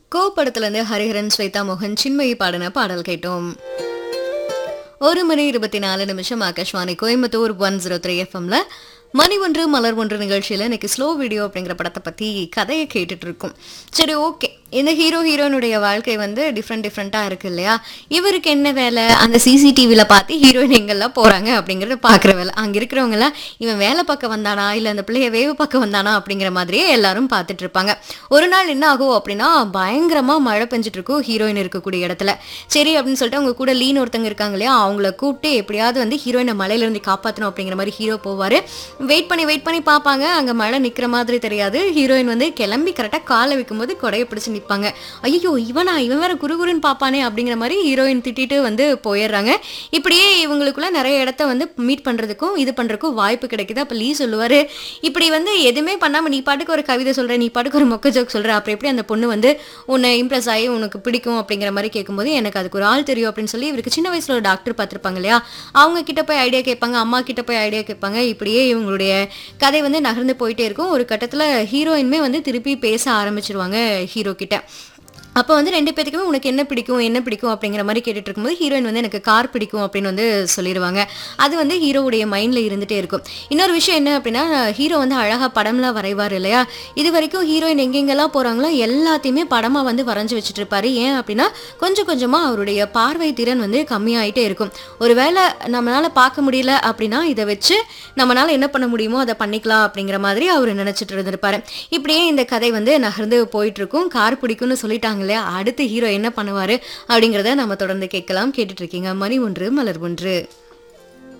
கோ படத்துலேருந்து ஹரிஹரன் ஸ்வேதா மோகன் சின்மயி பாடின பாடல் கேட்டோம் ஒரு மணி இருபத்தி நாலு நிமிஷம் Akashvani Coimbatore one zero three எஃப்எம்ல மணி ஒன்று மலர் ஒன்று நிகழ்ச்சியில் இன்னைக்கு ஸ்லோ வீடியோ அப்படிங்கிற படத்தை பற்றி கதையை கேட்டுட்டு இருக்கோம் சரி ஓகே இந்த ஹீரோ ஹீரோயினுடைய வாழ்க்கை வந்து டிஃப்ரெண்ட் டிஃப்ரெண்ட்டாக இருக்கு இல்லையா இவருக்கு என்ன வேலை அந்த சிசிடிவியில் பார்த்து ஹீரோயின் எங்கெல்லாம் போகிறாங்க அப்படிங்கிறத பார்க்குற வேலை அங்கே இருக்கிறவங்கலாம் இவன் வேலை பார்க்க வந்தானா இல்லை அந்த பிள்ளைய வேவு பார்க்க வந்தானா அப்படிங்கிற மாதிரியே எல்லாரும் பார்த்துட்டு இருப்பாங்க ஒரு நாள் என்ன ஆகும் அப்படின்னா பயங்கரமாக மழை பெஞ்சிட்டு இருக்கும் ஹீரோயின் இருக்கக்கூடிய இடத்துல சரி அப்படின்னு சொல்லிட்டு அவங்க கூட லீன் ஒருத்தங்க இருக்காங்க இல்லையா அவங்கள கூப்பிட்டு எப்படியாவது வந்து ஹீரோயினை மலையிலேருந்து காப்பாற்றணும் அப்படிங்கிற மாதிரி ஹீரோ போவார் வெயிட் பண்ணி வெயிட் பண்ணி பார்ப்பாங்க அங்கே மழை நிற்கிற மாதிரி தெரியாது ஹீரோயின் வந்து கிளம்பி கரெக்டாக காலை வைக்கும்போது கொடையை பிடிச்சி நிற்பாங்க ஐயோ இவனா இவன் வேற குறுகுறுன்னு பார்ப்பானே அப்படிங்கிற மாதிரி ஹீரோயின் திட்டிட்டு வந்து போயிடுறாங்க இப்படியே இவங்களுக்குள்ள நிறைய இடத்த வந்து மீட் பண்ணுறதுக்கும் இது பண்ணுறதுக்கும் வாய்ப்பு கிடைக்குது அப்போ லீ சொல்லுவார் இப்படி வந்து எதுவுமே பண்ணாமல் நீ பாட்டுக்கு ஒரு கவிதை சொல்கிற நீ பாட்டுக்கு ஒரு மொக்க ஜோக் சொல்கிற அப்புறம் எப்படி அந்த பொண்ணு வந்து உன்னை இம்ப்ரெஸ் ஆகி உனக்கு பிடிக்கும் அப்படிங்கிற மாதிரி கேட்கும்போது எனக்கு அதுக்கு ஒரு ஆள் தெரியும் அப்படின்னு சொல்லி இவருக்கு சின்ன வயசுல ஒரு டாக்டர் பார்த்துருப்பாங்க இல்லையா அவங்க கிட்ட போய் ஐடியா கேட்பாங்க அம்மா கிட்ட போய் ஐடியா கேட்பாங்க இப்படியே இவங்களுடைய கதை வந்து நகர்ந்து போயிட்டே இருக்கும் ஒரு கட்டத்தில் ஹீரோயினுமே வந்து திருப்பி பேச ஆரம்பிச்சிருவாங்க ஹீரோ கிட்ட அப்போ வந்து ரெண்டு பேத்துக்குமே உனக்கு என்ன பிடிக்கும் என்ன பிடிக்கும் அப்படிங்கிற மாதிரி கேட்டுட்டு இருக்கும்போது ஹீரோயின் வந்து எனக்கு கார் பிடிக்கும் அப்படின்னு வந்து சொல்லிடுவாங்க அது வந்து ஹீரோவுடைய மைண்டில் இருந்துகிட்டே இருக்கும் இன்னொரு விஷயம் என்ன அப்படின்னா ஹீரோ வந்து அழகாக படம்லாம் வரைவார் இல்லையா இது வரைக்கும் ஹீரோயின் எங்கெங்கெல்லாம் போகிறாங்களோ எல்லாத்தையுமே படமாக வந்து வரைஞ்சி வச்சுட்டு இருப்பாரு ஏன் அப்படின்னா கொஞ்சம் கொஞ்சமாக அவருடைய பார்வை திறன் வந்து கம்மியாயிட்டே இருக்கும் ஒருவேளை நம்மளால் பார்க்க முடியல அப்படின்னா இதை வச்சு நம்மளால் என்ன பண்ண முடியுமோ அதை பண்ணிக்கலாம் அப்படிங்கிற மாதிரி அவர் நினச்சிட்டு இருந்திருப்பாரு இப்படியே இந்த கதை வந்து நகர்ந்து போயிட்டு இருக்கும் கார் பிடிக்கும்னு சொல்லிட்டாங்க இல்லையா அடுத்து ஹீரோ என்ன பண்ணுவாரு அப்படிங்கிறத நம்ம தொடர்ந்து கேட்கலாம் கேட்டுட்டு இருக்கீங்க மணி ஒன்று மலர் ஒன்று